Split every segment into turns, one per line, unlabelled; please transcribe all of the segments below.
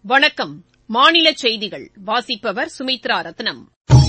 வணக்கம் மாநில செய்திகள் வாசிப்பவர் சுமித்ரா ரத்னம்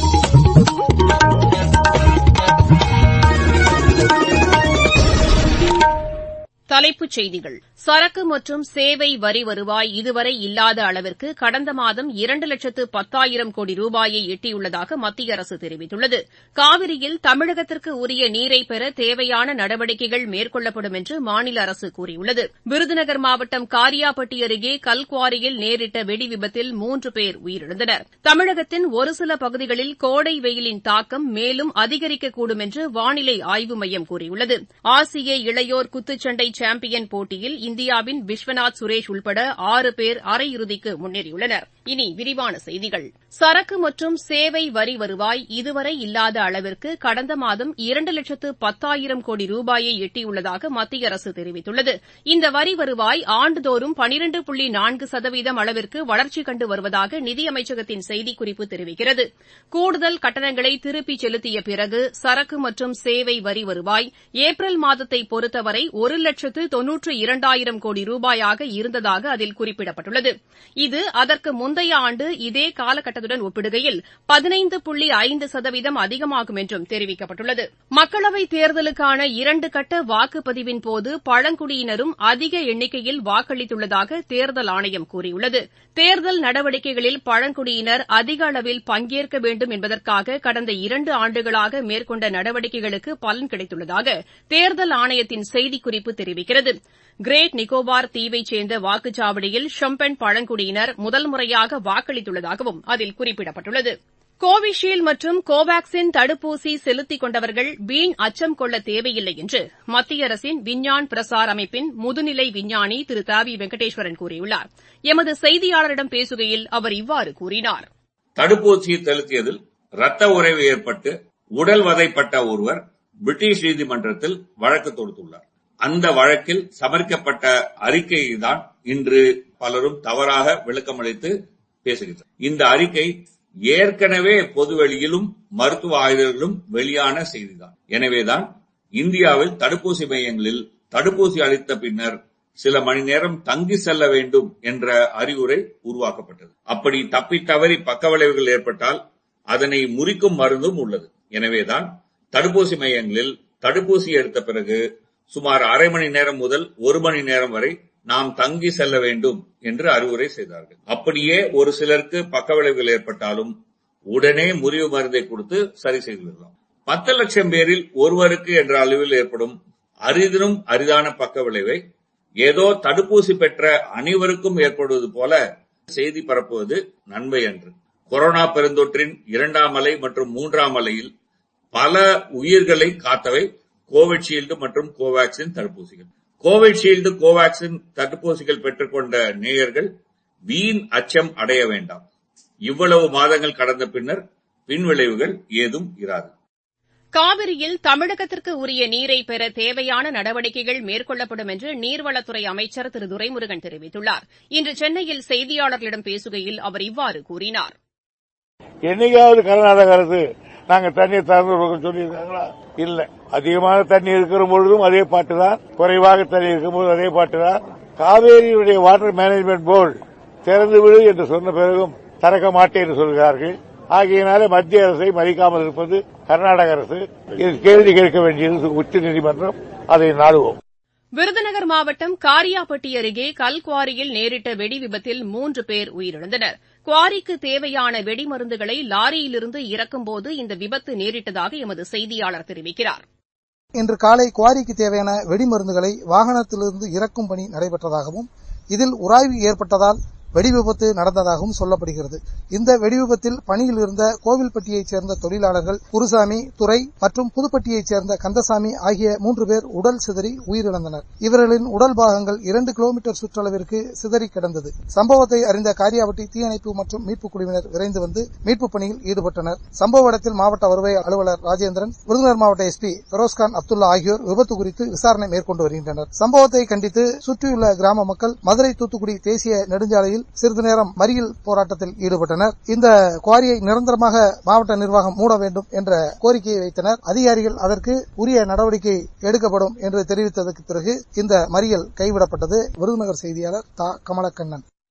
தலைப்புச் செய்திகள் சரக்கு மற்றும் சேவை வரி வருவாய் இதுவரை இல்லாத அளவிற்கு கடந்த மாதம் இரண்டு லட்சத்து பத்தாயிரம் கோடி ரூபாயை எட்டியுள்ளதாக மத்திய அரசு தெரிவித்துள்ளது காவிரியில் தமிழகத்திற்கு உரிய நீரை பெற தேவையான நடவடிக்கைகள் மேற்கொள்ளப்படும் என்று மாநில அரசு கூறியுள்ளது விருதுநகர் மாவட்டம் காரியாபட்டி அருகே கல்குவாரியில் நேரிட்ட வெடி விபத்தில் மூன்று பேர் உயிரிழந்தனர் தமிழகத்தின் ஒரு சில பகுதிகளில் கோடை வெயிலின் தாக்கம் மேலும் அதிகரிக்கக்கூடும் என்று வானிலை ஆய்வு மையம் கூறியுள்ளது ஆசிய இளையோர் குத்துச்சண்டை சாம்பியன் போட்டியில் இந்தியாவின் விஸ்வநாத் சுரேஷ் உள்பட ஆறு பேர் அரையிறுதிக்கு முன்னேறியுள்ளனர் இனி விரிவான செய்திகள் சரக்கு மற்றும் சேவை வரி வருவாய் இதுவரை இல்லாத அளவிற்கு கடந்த மாதம் இரண்டு லட்சத்து பத்தாயிரம் கோடி ரூபாயை எட்டியுள்ளதாக மத்திய அரசு தெரிவித்துள்ளது இந்த வரி வருவாய் ஆண்டுதோறும் பனிரண்டு புள்ளி நான்கு சதவீதம் அளவிற்கு வளர்ச்சி கண்டு வருவதாக நிதியமைச்சகத்தின் செய்திக்குறிப்பு தெரிவிக்கிறது கூடுதல் கட்டணங்களை திருப்பிச் செலுத்திய பிறகு சரக்கு மற்றும் சேவை வரி வருவாய் ஏப்ரல் மாதத்தை பொறுத்தவரை ஒரு லட்சத்து தொன்னூற்று இரண்டாயிரம் கோடி ரூபாயாக இருந்ததாக அதில் குறிப்பிடப்பட்டுள்ளது இது அதற்கு முந்தைய ஆண்டு இதே காலகட்டத்துடன் ஒப்பிடுகையில் பதினைந்து புள்ளி ஐந்து சதவீதம் அதிகமாகும் என்றும் தெரிவிக்கப்பட்டுள்ளது மக்களவைத் தேர்தலுக்கான இரண்டு கட்ட வாக்குப்பதிவின்போது பழங்குடியினரும் அதிக எண்ணிக்கையில் வாக்களித்துள்ளதாக தேர்தல் ஆணையம் கூறியுள்ளது தேர்தல் நடவடிக்கைகளில் பழங்குடியினர் அதிக அளவில் பங்கேற்க வேண்டும் என்பதற்காக கடந்த இரண்டு ஆண்டுகளாக மேற்கொண்ட நடவடிக்கைகளுக்கு பலன் கிடைத்துள்ளதாக தேர்தல் ஆணையத்தின் செய்திக்குறிப்பு தெரிவிக்கிறது கிரேட் நிக்கோபார் தீவைச் சேர்ந்த வாக்குச்சாவடியில் ஷம்பென் பழங்குடியினர் முதல் முறையாக வாக்களித்துள்ளதாகவும் அதில் குறிப்பிடப்பட்டுள்ளது கோவிஷீல்டு மற்றும் கோவாக்சின் தடுப்பூசி செலுத்திக் கொண்டவர்கள் வீண் அச்சம் கொள்ள தேவையில்லை என்று மத்திய அரசின் விஞ்ஞான் பிரசார் அமைப்பின் முதுநிலை விஞ்ஞானி திரு த வி வெங்கடேஸ்வரன் கூறியுள்ளார் எமது செய்தியாளரிடம் பேசுகையில் அவர் இவ்வாறு கூறினார்
தடுப்பூசி செலுத்தியதில் ரத்த உறைவு ஏற்பட்டு உடல் வதைப்பட்ட ஒருவர் பிரிட்டிஷ் நீதிமன்றத்தில் வழக்கு தொடுத்துள்ளார் அந்த வழக்கில் சமர்ப்பிக்கப்பட்ட அறிக்கையைதான் இன்று பலரும் தவறாக விளக்கமளித்து பேசுகின்றனர் இந்த அறிக்கை ஏற்கனவே பொதுவெளியிலும் மருத்துவ ஆய்வர்களும் வெளியான செய்திதான் எனவேதான் இந்தியாவில் தடுப்பூசி மையங்களில் தடுப்பூசி அளித்த பின்னர் சில மணி நேரம் தங்கி செல்ல வேண்டும் என்ற அறிவுரை உருவாக்கப்பட்டது அப்படி தப்பி தவறி பக்க விளைவுகள் ஏற்பட்டால் அதனை முறிக்கும் மருந்தும் உள்ளது எனவேதான் தடுப்பூசி மையங்களில் தடுப்பூசி எடுத்த பிறகு சுமார் அரை மணி நேரம் முதல் ஒரு மணி நேரம் வரை நாம் தங்கி செல்ல வேண்டும் என்று அறிவுரை செய்தார்கள் அப்படியே ஒரு சிலருக்கு பக்க விளைவுகள் ஏற்பட்டாலும் உடனே முறிவு மருந்தை கொடுத்து சரி செய்து விடலாம் பத்து லட்சம் பேரில் ஒருவருக்கு என்ற அளவில் ஏற்படும் அரிதினும் அரிதான பக்க விளைவை ஏதோ தடுப்பூசி பெற்ற அனைவருக்கும் ஏற்படுவது போல செய்தி பரப்புவது நன்மை அன்று கொரோனா பெருந்தொற்றின் இரண்டாம் அலை மற்றும் மூன்றாம் அலையில் பல உயிர்களை காத்தவை கோவிட்ஷீல்டு மற்றும் கோவாக்சின் தடுப்பூசிகள் கோவிட்ஷீல்டு கோவாக்சின் தடுப்பூசிகள் பெற்றுக்கொண்ட நேயர்கள் வீண் அச்சம் அடைய வேண்டாம் இவ்வளவு மாதங்கள் கடந்த பின்னர் பின்விளைவுகள் ஏதும் இராது
காவிரியில் தமிழகத்திற்கு உரிய நீரை பெற தேவையான நடவடிக்கைகள் மேற்கொள்ளப்படும் என்று நீர்வளத்துறை அமைச்சர் திரு துரைமுருகன் தெரிவித்துள்ளார் இன்று சென்னையில் செய்தியாளர்களிடம் பேசுகையில் அவர் இவ்வாறு கூறினார்
என்னைக்காவது கர்நாடக அரசு நாங்க தண்ணீர் திறந்து சொல்லியிருக்காங்களா இல்ல அதிகமான தண்ணி இருக்கிற பொழுதும் அதே பாட்டு தான் குறைவாக தண்ணி இருக்கும்போது அதே பாட்டு தான் காவேரியுடைய வாட்டர் மேனேஜ்மெண்ட் போர்டு திறந்து விடு என்று சொன்ன பிறகும் திறக்க மாட்டேன் என்று சொல்கிறார்கள் ஆகையினாலே மத்திய அரசை மதிக்காமல் இருப்பது கர்நாடக அரசு இது கேள்வி கேட்க வேண்டியது உச்சநீதிமன்றம் அதை நாடுவோம்
விருதுநகர் மாவட்டம் காரியாபட்டி அருகே கல்குவாரியில் நேரிட்ட வெடி விபத்தில் மூன்று பேர் உயிரிழந்தனர் குவாரிக்கு தேவையான வெடிமருந்துகளை லாரியிலிருந்து இறக்கும்போது இந்த விபத்து நேரிட்டதாக எமது செய்தியாளர் தெரிவிக்கிறார்
இன்று காலை குவாரிக்கு தேவையான வெடிமருந்துகளை வாகனத்திலிருந்து இறக்கும் பணி நடைபெற்றதாகவும் இதில் உராய்வு ஏற்பட்டதால் வெடி விபத்து நடந்ததாகவும் சொல்லப்படுகிறது இந்த வெடி விபத்தில் பணியில் இருந்த கோவில்பட்டியைச் சேர்ந்த தொழிலாளர்கள் குருசாமி துரை மற்றும் புதுப்பட்டியைச் சேர்ந்த கந்தசாமி ஆகிய மூன்று பேர் உடல் சிதறி உயிரிழந்தனர் இவர்களின் உடல் பாகங்கள் இரண்டு கிலோமீட்டர் சுற்றளவிற்கு சிதறி கிடந்தது சம்பவத்தை அறிந்த காரியாவட்டி தீயணைப்பு மற்றும் மீட்புக் குழுவினர் விரைந்து வந்து மீட்புப் பணியில் ஈடுபட்டனர் சம்பவ இடத்தில் மாவட்ட வருவாய் அலுவலர் ராஜேந்திரன் விருதுநகர் மாவட்ட எஸ்பி பெரோஸ்கான் அப்துல்லா ஆகியோர் விபத்து குறித்து விசாரணை மேற்கொண்டு வருகின்றனர் சம்பவத்தை கண்டித்து சுற்றியுள்ள கிராம மக்கள் மதுரை தூத்துக்குடி தேசிய நெடுஞ்சாலையில் சிறிது நேரம் மறியல் போராட்டத்தில் ஈடுபட்டனர் இந்த குவாரியை நிரந்தரமாக மாவட்ட நிர்வாகம் மூட வேண்டும் என்ற கோரிக்கையை வைத்தனர் அதிகாரிகள் அதற்கு உரிய நடவடிக்கை எடுக்கப்படும் என்று தெரிவித்ததற்கு பிறகு இந்த மறியல் கைவிடப்பட்டது விருதுநகர் செய்தியாளர் தா கமலக்கண்ணன்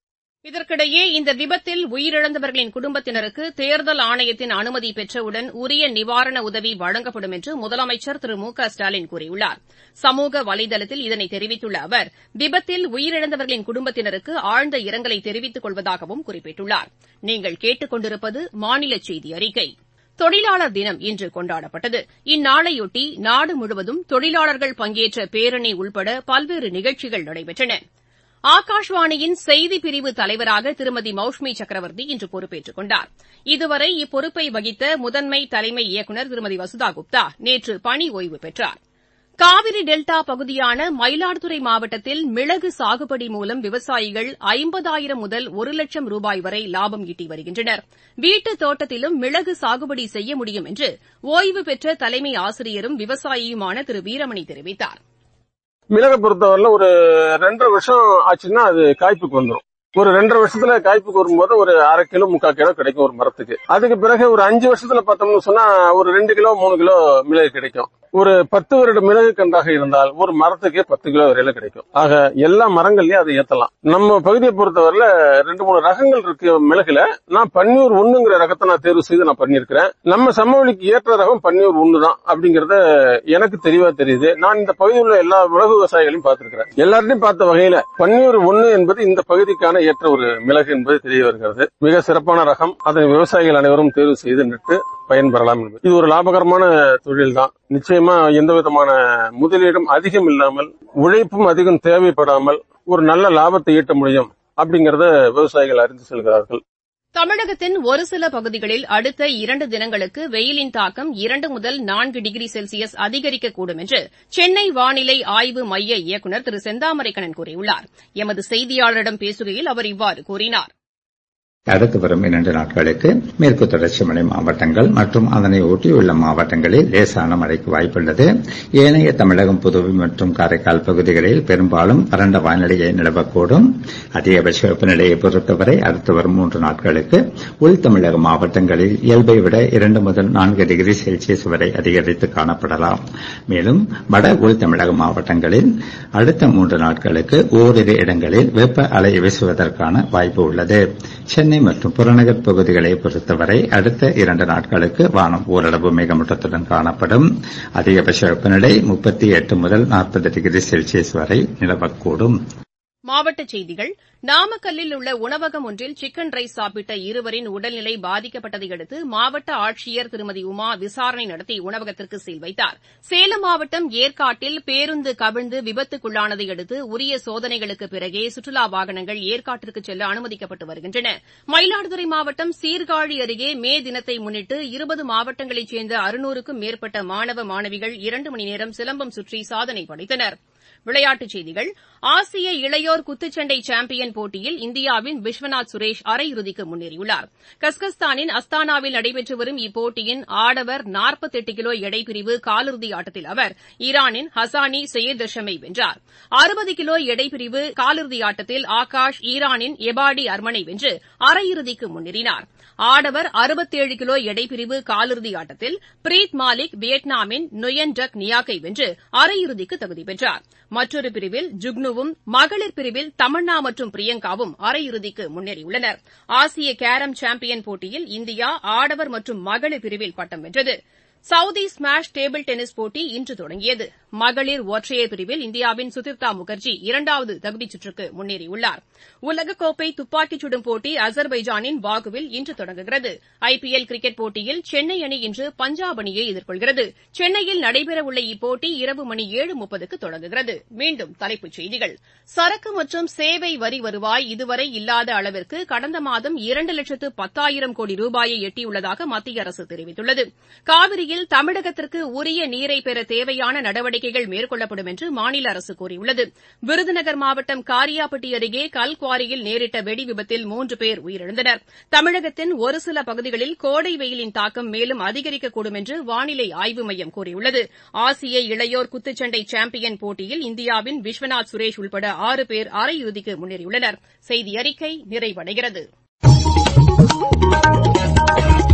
இதற்கிடையே இந்த விபத்தில் உயிரிழந்தவர்களின் குடும்பத்தினருக்கு தேர்தல் ஆணையத்தின் அனுமதி பெற்றவுடன் உரிய நிவாரண உதவி வழங்கப்படும் என்று முதலமைச்சர் திரு மு க ஸ்டாலின் கூறியுள்ளார் சமூக வலைதளத்தில் இதனை தெரிவித்துள்ள அவர் விபத்தில் உயிரிழந்தவர்களின் குடும்பத்தினருக்கு ஆழ்ந்த இரங்கலை தெரிவித்துக் கொள்வதாகவும் குறிப்பிட்டுள்ளார் நீங்கள் கேட்டுக் கொண்டிருப்பது மாநில செய்தி அறிக்கை தொழிலாளர் தினம் இன்று கொண்டாடப்பட்டது இந்நாளையொட்டி நாடு முழுவதும் தொழிலாளர்கள் பங்கேற்ற பேரணி உள்பட பல்வேறு நிகழ்ச்சிகள் நடைபெற்றன ஆகாஷவாணியின் செய்திப் பிரிவு தலைவராக திருமதி மௌஷ்மி சக்கரவர்த்தி இன்று பொறுப்பேற்றுக் கொண்டார் இதுவரை இப்பொறுப்பை வகித்த முதன்மை தலைமை இயக்குநர் திருமதி வசுதா குப்தா நேற்று பணி ஒய்வு பெற்றார் காவிரி டெல்டா பகுதியான மயிலாடுதுறை மாவட்டத்தில் மிளகு சாகுபடி மூலம் விவசாயிகள் ஐம்பதாயிரம் முதல் ஒரு லட்சம் ரூபாய் வரை லாபம் ஈட்டி வருகின்றனர் வீட்டுத் தோட்டத்திலும் மிளகு சாகுபடி செய்ய முடியும் என்று ஓய்வு பெற்ற தலைமை ஆசிரியரும் விவசாயியுமான திரு வீரமணி தெரிவித்தார்
மிளகை பொறுத்தவரையில ஒரு ரெண்டரை வருஷம் ஆச்சுன்னா அது காய்ப்புக்கு வந்துடும் ஒரு ரெண்டரை வருஷத்துல காய்ப்புக்கு வரும்போது ஒரு அரை கிலோ முக்கால் கிலோ கிடைக்கும் ஒரு மரத்துக்கு அதுக்கு பிறகு ஒரு அஞ்சு வருஷத்துல பார்த்தோம்னு சொன்னா ஒரு ரெண்டு கிலோ மூணு கிலோ மிளகு கிடைக்கும் ஒரு பத்து வருட மிளகு கன்றாக இருந்தால் ஒரு மரத்துக்கே பத்து கிலோ வரையில கிடைக்கும் ஆக எல்லா மரங்கள்லயும் அதை ஏத்தலாம் நம்ம பகுதியை பொறுத்தவரையில ரெண்டு மூணு ரகங்கள் இருக்கு மிளகுல நான் பன்னீர் ஒண்ணுங்கிற ரகத்தை நான் தேர்வு செய்து நான் பண்ணியிருக்கிறேன் நம்ம சமவெளிக்கு ஏற்ற ரகம் பன்னீர் ஒண்ணு தான் அப்படிங்கறத எனக்கு தெளிவா தெரியுது நான் இந்த பகுதியில் உள்ள எல்லா மிளகு விவசாயிகளையும் பார்த்திருக்கிறேன் எல்லார்ட்டையும் பார்த்த வகையில பன்னீர் ஒண்ணு என்பது இந்த பகுதிக்கான ஏற்ற ஒரு மிளகு என்பது தெரிய வருகிறது மிக சிறப்பான ரகம் அதை விவசாயிகள் அனைவரும் தேர்வு செய்து நட்டு பயன்பெறலாம் என்பது இது ஒரு லாபகரமான தொழில் தான் நிச்சயமா எந்த விதமான முதலீடும் அதிகம் இல்லாமல் உழைப்பும் அதிகம் தேவைப்படாமல் ஒரு நல்ல லாபத்தை ஈட்ட முடியும் அப்படிங்கறத விவசாயிகள் அறிந்து செல்கிறார்கள்
தமிழகத்தின் ஒரு சில பகுதிகளில் அடுத்த இரண்டு தினங்களுக்கு வெயிலின் தாக்கம் இரண்டு முதல் நான்கு டிகிரி செல்சியஸ் அதிகரிக்கக்கூடும் என்று சென்னை வானிலை ஆய்வு மைய இயக்குநர் திரு செந்தாமரைக்கண்ணன் கூறியுள்ளார் எமது செய்தியாளரிடம் பேசுகையில் அவர் இவ்வாறு கூறினார்
அடுத்து வரும் இரண்டு நாட்களுக்கு மேற்கு தொடர்ச்சி மலை மாவட்டங்கள் மற்றும் அதனை ஒட்டியுள்ள மாவட்டங்களில் லேசான மழைக்கு வாய்ப்புள்ளது ஏனைய தமிழகம் புதுவை மற்றும் காரைக்கால் பகுதிகளில் பெரும்பாலும் வறண்ட வானிலையை நிலவக்கூடும் அதிகபட்ச வெப்பநிலையை பொறுத்தவரை அடுத்து வரும் மூன்று நாட்களுக்கு உள் தமிழக மாவட்டங்களில் இயல்பை விட இரண்டு முதல் நான்கு டிகிரி செல்சியஸ் வரை அதிகரித்து காணப்படலாம் மேலும் வட உள் தமிழக மாவட்டங்களில் அடுத்த மூன்று நாட்களுக்கு ஓரிரு இடங்களில் வெப்ப அலை வீசுவதற்கான வாய்ப்பு உள்ளது சென்னை மற்றும் புறநகர் பகுதிகளை பொறுத்தவரை அடுத்த இரண்டு நாட்களுக்கு வானம் ஓரளவு மேகமூட்டத்துடன் காணப்படும் அதிகபட்ச வெப்பநிலை முப்பத்தி எட்டு முதல் நாற்பது டிகிரி செல்சியஸ் வரை நிலவக்கூடும்
மாவட்டச் செய்திகள் நாமக்கல்லில் உள்ள உணவகம் ஒன்றில் சிக்கன் ரைஸ் சாப்பிட்ட இருவரின் உடல்நிலை பாதிக்கப்பட்டதை அடுத்து மாவட்ட ஆட்சியர் திருமதி உமா விசாரணை நடத்தி உணவகத்திற்கு சீல் வைத்தார் சேலம் மாவட்டம் ஏற்காட்டில் பேருந்து கவிழ்ந்து விபத்துக்குள்ளானதை அடுத்து உரிய சோதனைகளுக்கு பிறகே சுற்றுலா வாகனங்கள் ஏற்காட்டிற்கு செல்ல அனுமதிக்கப்பட்டு வருகின்றன மயிலாடுதுறை மாவட்டம் சீர்காழி அருகே மே தினத்தை முன்னிட்டு இருபது மாவட்டங்களைச் சேர்ந்த அறுநூறுக்கும் மேற்பட்ட மாணவ மாணவிகள் இரண்டு மணி நேரம் சிலம்பம் சுற்றி சாதனை படைத்தனா் விளையாட்டுச் செய்திகள் ஆசிய இளையோர் குத்துச்சண்டை சாம்பியன் போட்டியில் இந்தியாவின் விஸ்வநாத் சுரேஷ் அரையிறுதிக்கு முன்னேறியுள்ளார் கஸ்கஸ்தானின் அஸ்தானாவில் நடைபெற்று வரும் இப்போட்டியின் ஆடவர் நாற்பத்தெட்டு கிலோ எடைப்பிரிவு காலிறுதி ஆட்டத்தில் அவர் ஈரானின் ஹசானி சையதஷமை வென்றார் அறுபது கிலோ எடைப்பிரிவு காலிறுதி ஆட்டத்தில் ஆகாஷ் ஈரானின் எபாடி அர்மனை வென்று அரையிறுதிக்கு முன்னேறினார் ஆடவர் அறுபத்தேழு கிலோ எடைப்பிரிவு காலிறுதி ஆட்டத்தில் பிரீத் மாலிக் வியட்நாமின் நொயன் டக் நியாக்கை வென்று அரையிறுதிக்கு தகுதி பெற்றார் மற்றொரு பிரிவில் ஜுக்னுவும் மகளிர் பிரிவில் தமன்னா மற்றும் பிரியங்காவும் அரையிறுதிக்கு முன்னேறியுள்ளனர் ஆசிய கேரம் சாம்பியன் போட்டியில் இந்தியா ஆடவர் மற்றும் மகளிர் பிரிவில் பட்டம் வென்றது சவுதி ஸ்மாஷ் டேபிள் டென்னிஸ் போட்டி இன்று தொடங்கியது மகளிர் ஒற்றையர் பிரிவில் இந்தியாவின் சுதிர்தா முகர்ஜி இரண்டாவது தகுதிச் சுற்றுக்கு முன்னேறியுள்ளார் உலகக்கோப்பை துப்பாக்கிச் சுடும் போட்டி அசர்பைஜானின் பாகுவில் இன்று தொடங்குகிறது ஐபிஎல் கிரிக்கெட் போட்டியில் சென்னை அணி இன்று பஞ்சாப் அணியை எதிர்கொள்கிறது சென்னையில் நடைபெறவுள்ள இப்போட்டி இரவு மணி ஏழு முப்பதுக்கு தொடங்குகிறது மீண்டும் தலைப்புச் செய்திகள் சரக்கு மற்றும் சேவை வரி வருவாய் இதுவரை இல்லாத அளவிற்கு கடந்த மாதம் இரண்டு லட்சத்து பத்தாயிரம் கோடி ரூபாயை எட்டியுள்ளதாக மத்திய அரசு தெரிவித்துள்ளது காவிரியில் தமிழகத்திற்கு உரிய நீரை பெற தேவையான நடவடிக்கைகள் மேற்கொள்ளப்படும் என்று மாநில அரசு கூறியுள்ளது விருதுநகர் மாவட்டம் காரியாபட்டி அருகே கல்குவாரியில் நேரிட்ட வெடி விபத்தில் மூன்று பேர் உயிரிழந்தனர் தமிழகத்தின் ஒரு சில பகுதிகளில் கோடை வெயிலின் தாக்கம் மேலும் அதிகரிக்கக்கூடும் என்று வானிலை ஆய்வு மையம் கூறியுள்ளது ஆசிய இளையோர் குத்துச்சண்டை சாம்பியன் போட்டியில் இந்தியாவின் விஸ்வநாத் சுரேஷ் உள்பட ஆறு பேர் அரையிறுதிக்கு முன்னேறியுள்ளனர் செய்தி அறிக்கை நிறைவடைகிறது